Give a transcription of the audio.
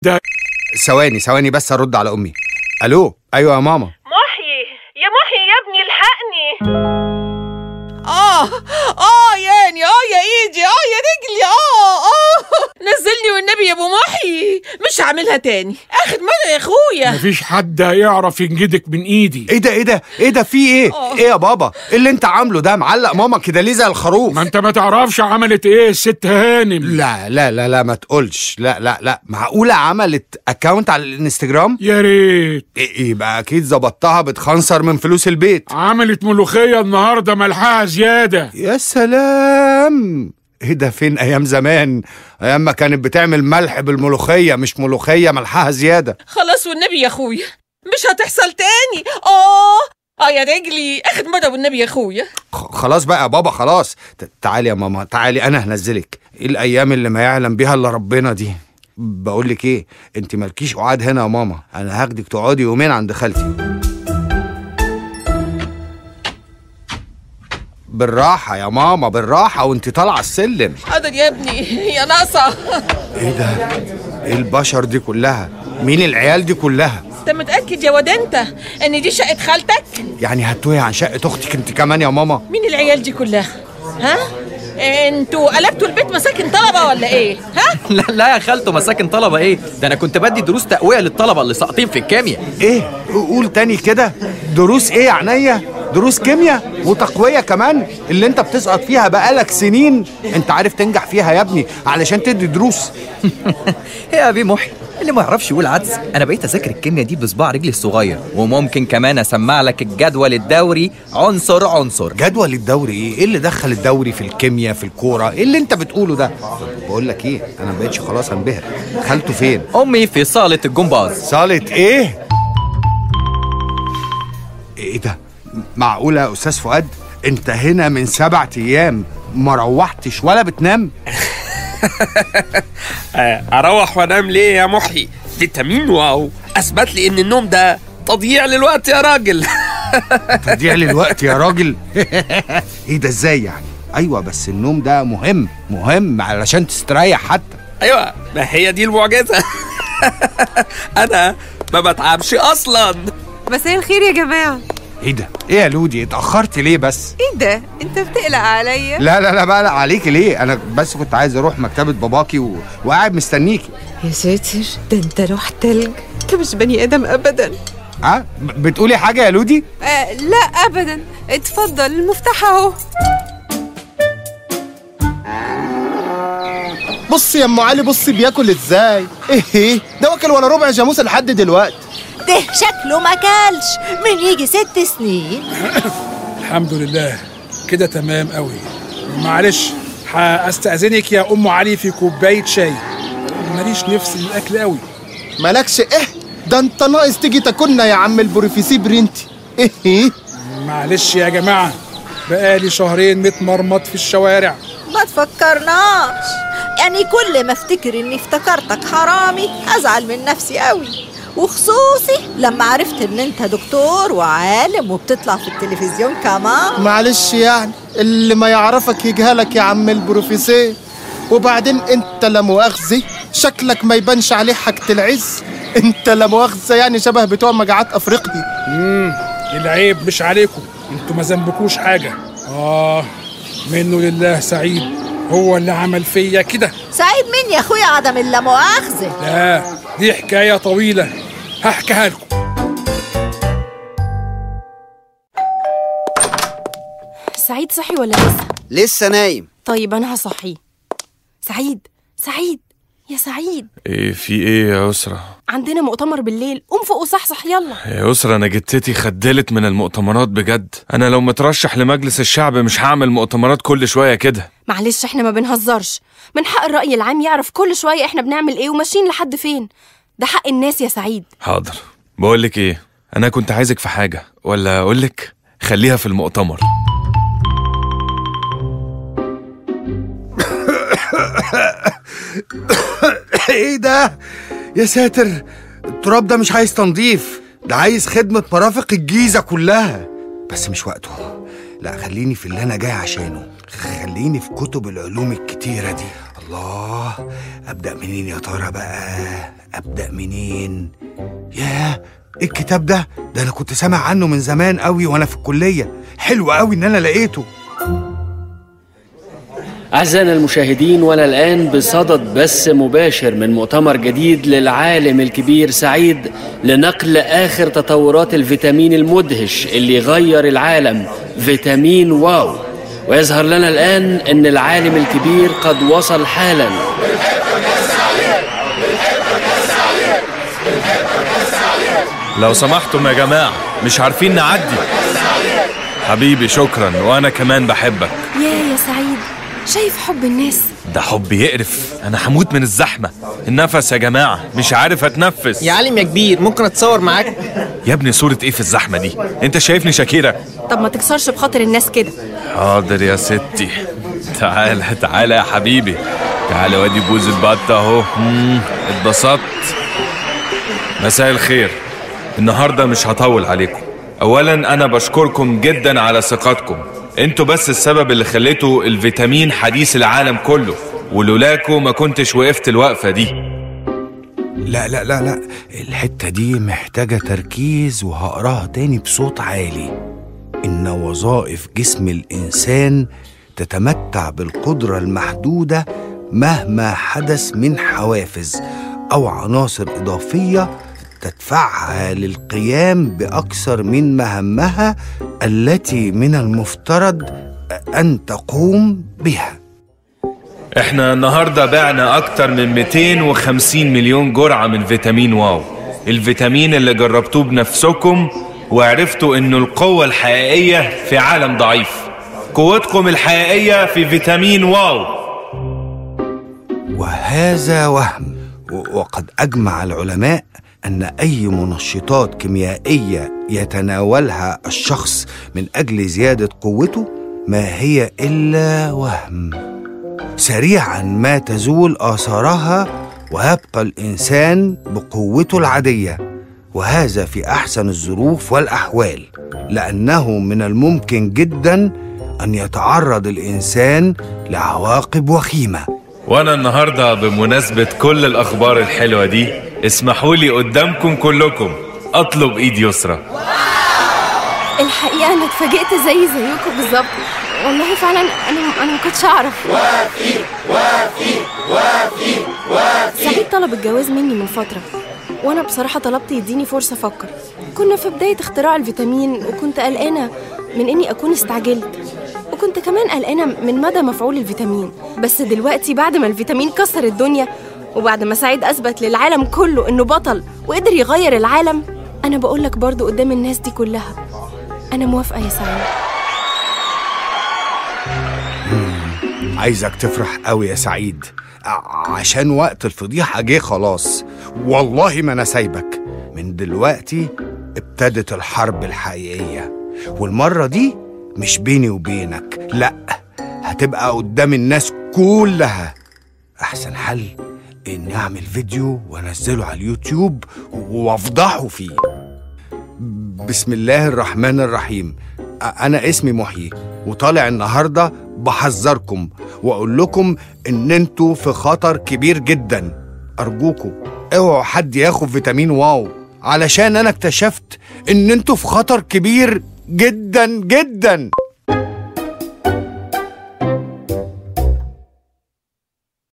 ده ثواني ثواني بس ارد على امي الو ايوه يا ماما محيي يا محيي يا ابني الحقني اه اه ياني اه يا ايدي اه يا رجلي اه اه نزلني والنبي يا ابو محي مش هعملها تاني اخد مدى يا اخويا مفيش حد هيعرف ينجدك من ايدي ايه ده ايه ده ايه ده في ايه آه. ايه يا بابا ايه اللي انت عامله ده معلق ماما كده ليه زي الخروف ما انت ما تعرفش عملت ايه الست هانم لا لا لا لا ما تقولش لا لا لا معقولة عملت اكاونت على الانستجرام يا ريت إيه- يبقى اكيد ظبطتها بتخنصر من فلوس البيت عملت ملوخية النهاردة ملحها زيادة يا سلام ايه ده فين ايام زمان ايام ما كانت بتعمل ملح بالملوخية مش ملوخية ملحها زيادة خلاص والنبي يا اخويا مش هتحصل تاني اه اه يا رجلي اخد مدى والنبي يا اخويا خ- خلاص بقى يا بابا خلاص ت- تعالي يا ماما تعالي انا هنزلك ايه الايام اللي ما يعلم بيها الا ربنا دي بقول لك ايه انت مالكيش قعاد هنا يا ماما انا هاخدك تقعدي يومين عند خالتي بالراحة يا ماما بالراحة وانت طالعة السلم حاضر يا ابني يا ناقصه ايه ده ايه البشر دي كلها مين العيال دي كلها انت متاكد يا واد انت ان دي شقه خالتك يعني هتوهي عن شقة اختك انت كمان يا ماما مين العيال دي كلها ها انتوا قلبتوا البيت مساكن طلبه ولا ايه ها لا لا يا خالته مساكن طلبه ايه ده انا كنت بدي دروس تقويه للطلبه اللي ساقطين في الكيمياء ايه قول تاني كده دروس ايه يا عينيا دروس كيمياء وتقويه كمان اللي انت بتسقط فيها بقالك سنين انت عارف تنجح فيها يا ابني علشان تدي دروس يا ابي محي اللي ما يعرفش يقول عدس انا بقيت اذاكر الكيمياء دي بصباع رجلي الصغير وممكن كمان اسمع لك الجدول الدوري عنصر عنصر جدول الدوري ايه ايه اللي دخل الدوري في الكيمياء في الكوره ايه اللي انت بتقوله ده بقول لك ايه انا ما بقتش خلاص انبهر خالته فين امي في صاله الجمباز صالة ايه ايه ده معقولة يا استاذ فؤاد انت هنا من سبعة ايام ما روحتش ولا بتنام آه، اروح وانام ليه يا محي فيتامين واو اثبت لي ان النوم ده تضييع للوقت يا راجل تضيع لي الوقت يا راجل ايه ده ازاي يعني ايوه بس النوم ده مهم مهم علشان تستريح حتى ايوه ما هي دي المعجزه انا ما بتعبش اصلا مساء الخير يا جماعة ايه ده ايه يا لودي اتاخرت ليه بس ايه ده انت بتقلق عليا لا لا لا بقى عليكي ليه انا بس كنت عايز اروح مكتبة باباكي و... وقاعد مستنيكي يا ساتر ده انت روح تلج انت مش بني ادم ابدا ها ب- بتقولي حاجة يا لودي آه لا ابدا اتفضل المفتاح اهو بص يا ام علي بص بياكل ازاي ايه ده واكل ولا ربع جاموسه لحد دلوقتي ده شكله ما كلش من يجي ست سنين الحمد لله كده تمام قوي معلش هستأذنك يا أم علي في كوباية شاي ماليش نفس للأكل قوي مالكش ايه ده انت ناقص تيجي تاكلنا يا عم البروفيسي برنتي ايه معلش يا جماعة بقالي شهرين متمرمط في الشوارع ما تفكرناش يعني كل ما افتكر اني افتكرتك حرامي ازعل من نفسي قوي وخصوصي لما عرفت ان انت دكتور وعالم وبتطلع في التلفزيون كمان معلش يعني اللي ما يعرفك يجهلك يا عم البروفيسور وبعدين انت لا مؤاخذة شكلك ما يبانش عليه حاجة العز انت لا مؤاخذة يعني شبه بتوع مجاعات افريقيا امم العيب مش عليكم انتوا ما ذنبكوش حاجة آه منه لله سعيد هو اللي عمل فيا كده سعيد مين يا اخويا عدم اللا مؤاخذة لا دي حكاية طويلة هحكيها لكم سعيد صحي ولا لسه؟ لسه نايم طيب أنا هصحيه سعيد سعيد يا سعيد ايه في ايه يا يسرا عندنا مؤتمر بالليل قوم فوق وصحصح يلا يا يسرا انا جتتي خدلت من المؤتمرات بجد انا لو مترشح لمجلس الشعب مش هعمل مؤتمرات كل شويه كده معلش احنا ما بنهزرش من حق الرأي العام يعرف كل شوية احنا بنعمل ايه وماشيين لحد فين ده حق الناس يا سعيد حاضر بقولك ايه انا كنت عايزك في حاجه ولا اقولك خليها في المؤتمر ايه ده يا ساتر التراب ده مش عايز تنظيف ده عايز خدمة مرافق الجيزة كلها بس مش وقته لا خليني في اللي انا جاي عشانه خليني في كتب العلوم الكتيرة دي الله ابدا منين يا ترى بقى ابدا منين ياه إيه الكتاب ده ده انا كنت سامع عنه من زمان قوي وانا في الكليه حلو قوي ان انا لقيته أعزائنا المشاهدين وأنا الآن بصدد بث مباشر من مؤتمر جديد للعالم الكبير سعيد لنقل آخر تطورات الفيتامين المدهش اللي غير العالم فيتامين واو ويظهر لنا الآن أن العالم الكبير قد وصل حالا لو سمحتم يا جماعة مش عارفين نعدي حبيبي شكرا وأنا كمان بحبك يا يا سعيد شايف حب الناس ده حب يقرف أنا هموت من الزحمة النفس يا جماعة مش عارف أتنفس يا عالم يا كبير ممكن اتصور معاك يا ابني صورة إيه في الزحمة دي أنت شايفني شاكيرة طب ما تكسرش بخاطر الناس كده حاضر يا ستي تعالى تعالى يا حبيبي تعالى وادي بوز البطة اهو مم، اتبسطت مساء الخير النهاردة مش هطول عليكم أولا أنا بشكركم جدا على ثقتكم انتوا بس السبب اللي خليتوا الفيتامين حديث العالم كله ولولاكوا ما كنتش وقفت الوقفة دي لا لا لا لا الحتة دي محتاجة تركيز وهقراها تاني بصوت عالي إن وظائف جسم الإنسان تتمتع بالقدرة المحدودة مهما حدث من حوافز أو عناصر إضافية تدفعها للقيام بأكثر من مهامها التي من المفترض أن تقوم بها احنا النهاردة بعنا أكتر من 250 مليون جرعة من فيتامين واو الفيتامين اللي جربتوه بنفسكم وعرفتوا انه القوة الحقيقية في عالم ضعيف قوتكم الحقيقية في فيتامين واو وهذا وهم و- وقد أجمع العلماء أن أي منشطات كيميائية يتناولها الشخص من أجل زيادة قوته ما هي إلا وهم سريعا ما تزول آثارها ويبقى الإنسان بقوته العادية وهذا في أحسن الظروف والأحوال لأنه من الممكن جدا أن يتعرض الإنسان لعواقب وخيمة وانا النهاردة بمناسبة كل الأخبار الحلوة دي اسمحوا لي قدامكم كلكم أطلب إيد يسرى الحقيقة أنا اتفاجئت زي زيكم بالظبط والله فعلا أنا أنا ما كنتش أعرف وافي وافي وافي وافي سعيد طلب الجواز مني من فترة وأنا بصراحة طلبت يديني فرصة أفكر كنا في بداية اختراع الفيتامين وكنت قلقانة من إني أكون استعجلت وكنت كمان قلقانة من مدى مفعول الفيتامين بس دلوقتي بعد ما الفيتامين كسر الدنيا وبعد ما سعيد أثبت للعالم كله إنه بطل وقدر يغير العالم أنا بقولك برضو قدام الناس دي كلها أنا موافقة يا سعيد عايزك تفرح قوي يا سعيد ع- عشان وقت الفضيحة جه خلاص والله ما أنا سايبك من دلوقتي ابتدت الحرب الحقيقية والمرة دي مش بيني وبينك لأ هتبقى قدام الناس كلها أحسن حل إني أعمل فيديو وأنزله على اليوتيوب وأفضحه فيه بسم الله الرحمن الرحيم أ- أنا اسمي محيي وطالع النهاردة بحذركم وأقول لكم إن انتوا في خطر كبير جدا أرجوكم اوعوا حد ياخد فيتامين واو علشان أنا اكتشفت إن انتوا في خطر كبير جدا جدا